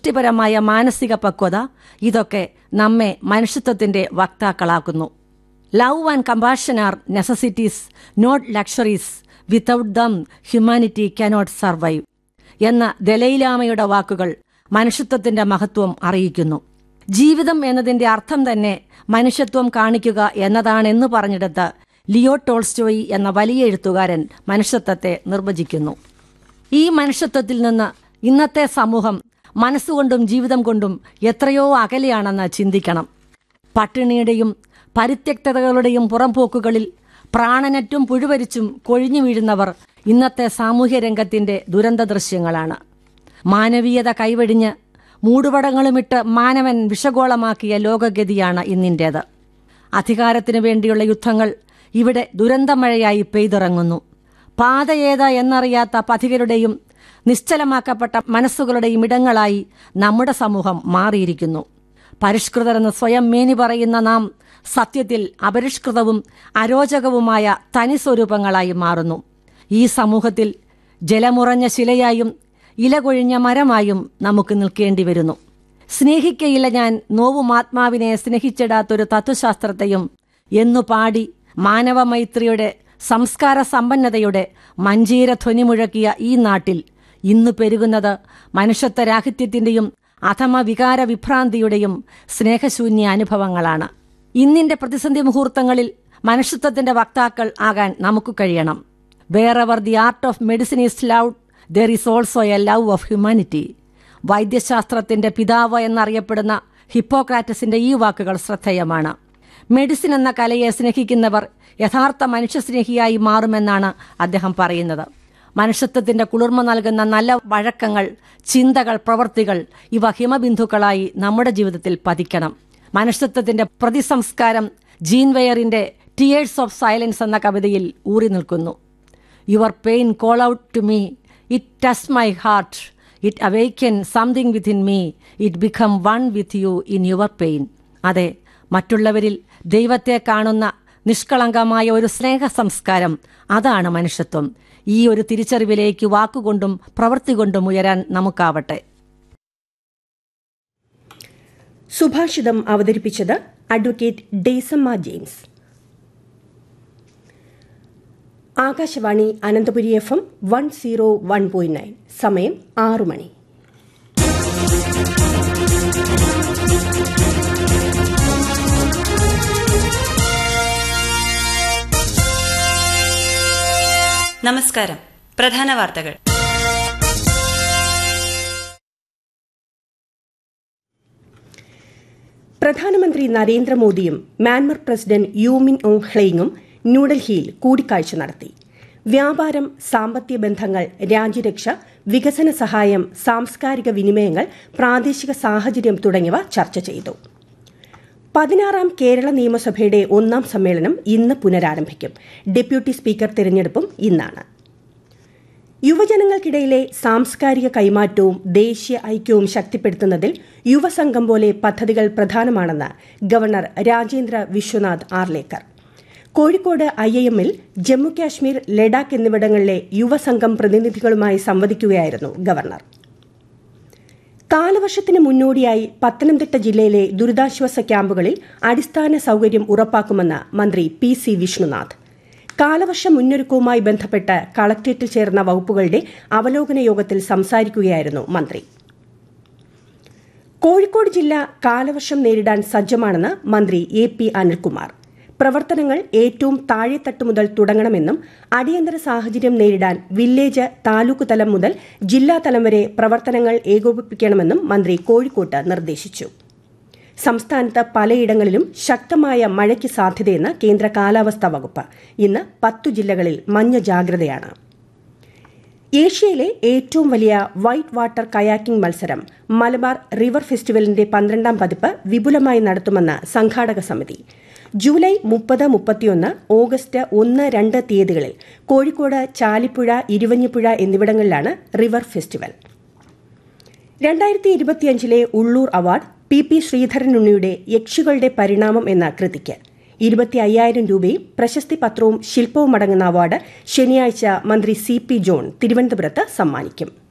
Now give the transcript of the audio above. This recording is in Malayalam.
സൃഷ്ടിപരമായ മാനസിക പക്വത ഇതൊക്കെ നമ്മെ മനുഷ്യത്വത്തിന്റെ വക്താക്കളാക്കുന്നു love and compassion are necessities not luxuries without them humanity cannot survive എന്ന ദലൈലാമയുടെ വാക്കുകൾ മനുഷ്യത്വത്തിന്റെ മഹത്വം അറിയിക്കുന്നു ജീവിതം എന്നതിന്റെ അർത്ഥം തന്നെ മനുഷ്യത്വം കാണിക്കുക എന്നതാണെന്ന് പറഞ്ഞിടത്ത് ലിയോ ടോൾസ്റ്റോയി എന്ന വലിയ എഴുത്തുകാരൻ മനുഷ്യത്വത്തെ നിർവചിക്കുന്നു ഈ മനുഷ്യത്വത്തിൽ നിന്ന് ഇന്നത്തെ സമൂഹം മനസ്സുകൊണ്ടും ജീവിതം കൊണ്ടും എത്രയോ അകലെയാണെന്ന് ചിന്തിക്കണം പട്ടിണിയുടെയും പരിത്യക്തതകളുടെയും പുറംപോക്കുകളിൽ പ്രാണനറ്റും പുഴുവരിച്ചും കൊഴിഞ്ഞു വീഴുന്നവർ ഇന്നത്തെ സാമൂഹ്യ രംഗത്തിന്റെ ദുരന്ത ദൃശ്യങ്ങളാണ് മാനവീയത കൈവെടിഞ്ഞ് മൂടുപടങ്ങളുമിട്ട് മാനവൻ വിഷഗോളമാക്കിയ ലോകഗതിയാണ് ഇന്നിൻ്റേത് അധികാരത്തിനു വേണ്ടിയുള്ള യുദ്ധങ്ങൾ ഇവിടെ ദുരന്തമഴയായി പെയ്തിറങ്ങുന്നു പാതയേത എന്നറിയാത്ത പഥികരുടെയും നിശ്ചലമാക്കപ്പെട്ട മനസ്സുകളുടെയും ഇടങ്ങളായി നമ്മുടെ സമൂഹം മാറിയിരിക്കുന്നു പരിഷ്കൃതരെന്ന് സ്വയം മേനി പറയുന്ന നാം സത്യത്തിൽ അപരിഷ്കൃതവും അരോചകവുമായ തനിസ്വരൂപങ്ങളായി മാറുന്നു ഈ സമൂഹത്തിൽ ജലമുറഞ്ഞ ശിലയായും ഇലകൊഴിഞ്ഞ മരമായും നമുക്ക് നിൽക്കേണ്ടി വരുന്നു സ്നേഹിക്കയില്ല ഞാൻ നോവുമാത്മാവിനെ സ്നേഹിച്ചിടാത്തൊരു തത്വശാസ്ത്രത്തെയും എന്നു പാടി മാനവമൈത്രിയുടെ സംസ്കാര സമ്പന്നതയുടെ മഞ്ചീര ധ്വനി മുഴക്കിയ ഈ നാട്ടിൽ ഇന്ന് പെരുകുന്നത് മനുഷ്യത്വരാഹിത്യത്തിന്റെയും അധമ വികാര വിഭ്രാന്തിയുടെയും സ്നേഹശൂന്യ അനുഭവങ്ങളാണ് ഇന്നിന്റെ പ്രതിസന്ധി മുഹൂർത്തങ്ങളിൽ മനുഷ്യത്വത്തിന്റെ വക്താക്കൾ ആകാൻ നമുക്ക് കഴിയണം wherever the art of medicine is love there is also a love of humanity വൈദ്യശാസ്ത്രത്തിന്റെ പിതാവ് എന്നറിയപ്പെടുന്ന ഹിപ്പോക്രാറ്റസിന്റെ ഈ വാക്കുകൾ ശ്രദ്ധേയമാണ് മെഡിസിൻ എന്ന കലയെ സ്നേഹിക്കുന്നവർ യഥാർത്ഥ മനുഷ്യസ്നേഹിയായി മാറുമെന്നാണ് അദ്ദേഹം പറയുന്നത് മനുഷ്യത്വത്തിന്റെ കുളിർമ നൽകുന്ന നല്ല വഴക്കങ്ങൾ ചിന്തകൾ പ്രവൃത്തികൾ ഇവ ഹിമബിന്ദുക്കളായി നമ്മുടെ ജീവിതത്തിൽ പതിക്കണം മനുഷ്യത്വത്തിന്റെ പ്രതിസംസ്കാരം ജീൻ വെയറിന്റെ ടിയേഴ്സ് ഓഫ് സൈലൻസ് എന്ന കവിതയിൽ ഊറി നിൽക്കുന്നു your pain call out to me it touch my heart it awaken something within me it become one with you in your pain അതെ മറ്റുള്ളവരിൽ ദൈവത്തെ കാണുന്ന നിഷ്കളങ്കമായ ഒരു സ്നേഹ സംസ്കാരം അതാണ് മനുഷ്യത്വം ഈ ഒരു തിരിച്ചറിവിലേക്ക് വാക്കുകൊണ്ടും പ്രവൃത്തി കൊണ്ടും ഉയരാൻ നമുക്കാവട്ടെ സുഭാഷിതം അവതരിപ്പിച്ചത് advocate Desamma James Akashvani Ananthapuri F M one zero one point nine സമയം ആറു മണി നമസ്കാരം പ്രധാന വാർത്തകൾ പ്രധാനമന്ത്രി നരേന്ദ്രമോദിയും മ്യാൻമർ പ്രസിഡന്റ് യൂമിൻ ഓങ് ഹ്ലെയിങ്ങും ന്യൂഡൽഹിയിൽ കൂടിക്കാഴ്ച നടത്തി വ്യാപാരം സാമ്പത്തിക ബന്ധങ്ങൾ രാജ്യരക്ഷ വികസന സഹായം സാംസ്കാരിക വിനിമയങ്ങൾ പ്രാദേശിക സാഹചര്യം തുടങ്ങിയവ ചർച്ച ചെയ്തു പതിനാറാം കേരള നിയമസഭയുടെ ഒന്നാം സമ്മേളനം ഇന്ന് പുനരാരംഭിക്കും ഡെപ്യൂട്ടി സ്പീക്കർ തിരഞ്ഞെടുപ്പും ഇന്നാണ് യുവജനങ്ങൾക്കിടയിലെ സാംസ്കാരിക കൈമാറ്റവും ദേശീയ ഐക്യവും ശക്തിപ്പെടുത്തുന്നതിൽ യുവസംഘം പോലെ പദ്ധതികൾ പ്രധാനമാണെന്ന് governor Rajendra Vishwanath Arlekar Kozhikode I I എമ്മിൽ ജമ്മുകാശ്മീർ ലഡാക്ക് എന്നിവിടങ്ങളിലെ യുവസംഘം പ്രതിനിധികളുമായി സംവദിക്കുകയായിരുന്നു ഗവർണർ കാലവർഷത്തിന് മുന്നോടിയായി പത്തനംതിട്ട ജില്ലയിലെ ദുരിതാശ്വാസ ക്യാമ്പുകളിൽ അടിസ്ഥാന സൌകര്യം ഉറപ്പാക്കുമെന്ന് മന്ത്രി പി സി വിഷ്ണുനാഥ് കാലവർഷ മുന്നൊരുക്കവുമായി ബന്ധപ്പെട്ട് കളക്ട്രേറ്റിൽ ചേർന്ന വകുപ്പുകളുടെ അവലോകന യോഗത്തിൽ സംസാരിക്കുകയായിരുന്നു മന്ത്രി കോഴിക്കോട് ജില്ല കാലവർഷം നേരിടാൻ സജ്ജമാണെന്ന് മന്ത്രി എ പി അനിൽകുമാർ പ്രവർത്തനങ്ങൾ ഏറ്റവും താഴെത്തട്ട് മുതൽ തുടങ്ങണമെന്നും അടിയന്തര സാഹചര്യം നേരിടാൻ വില്ലേജ് താലൂക്ക് തലം മുതൽ ജില്ലാ തലം വരെ പ്രവർത്തനങ്ങൾ ഏകോപിപ്പിക്കണമെന്നും മന്ത്രി കോഴിക്കോട്ട് നിർദ്ദേശിച്ചു സംസ്ഥാനത്ത് പലയിടങ്ങളിലും ശക്തമായ മഴയ്ക്ക് സാധ്യതയെന്ന് കേന്ദ്ര കാലാവസ്ഥാ വകുപ്പ് ഇന്ന് പത്തു ജില്ലകളിൽ മഞ്ഞ ജാഗ്രതയാണ് ഏഷ്യയിലെ ഏറ്റവും വലിയ വൈറ്റ് വാട്ടർ കയാക്കിംഗ് മത്സരം മലബാർ റിവർ ഫെസ്റ്റിവലിന്റെ പന്ത്രണ്ടാം പതിപ്പ് വിപുലമായി നടത്തുമെന്ന് സംഘാടക സമിതി ജൂലൈ മുപ്പത് മുപ്പത്തിയൊന്ന് ഓഗസ്റ്റ് ഒന്ന് രണ്ട് തീയതികളിൽ കോഴിക്കോട് ചാലിപ്പുഴ ഇരുവഞ്ഞിപ്പുഴ എന്നിവിടങ്ങളിലാണ് റിവർ ഫെസ്റ്റിവൽ രണ്ടായിരത്തി ഇരുപത്തിയഞ്ചിലെ ഉള്ളൂർ അവാർഡ് പി പി ശ്രീധരനുണ്ണിയുടെ യക്ഷികളുടെ പരിണാമം എന്ന കൃതിക്ക് ഇരുപത്തി അയ്യായിരം രൂപയും പ്രശസ്തി പത്രവും ശില്പവും അടങ്ങുന്ന അവാർഡ് ശനിയാഴ്ച മന്ത്രി സി പി ജോൺ തിരുവനന്തപുരത്ത് സമ്മാനിക്കും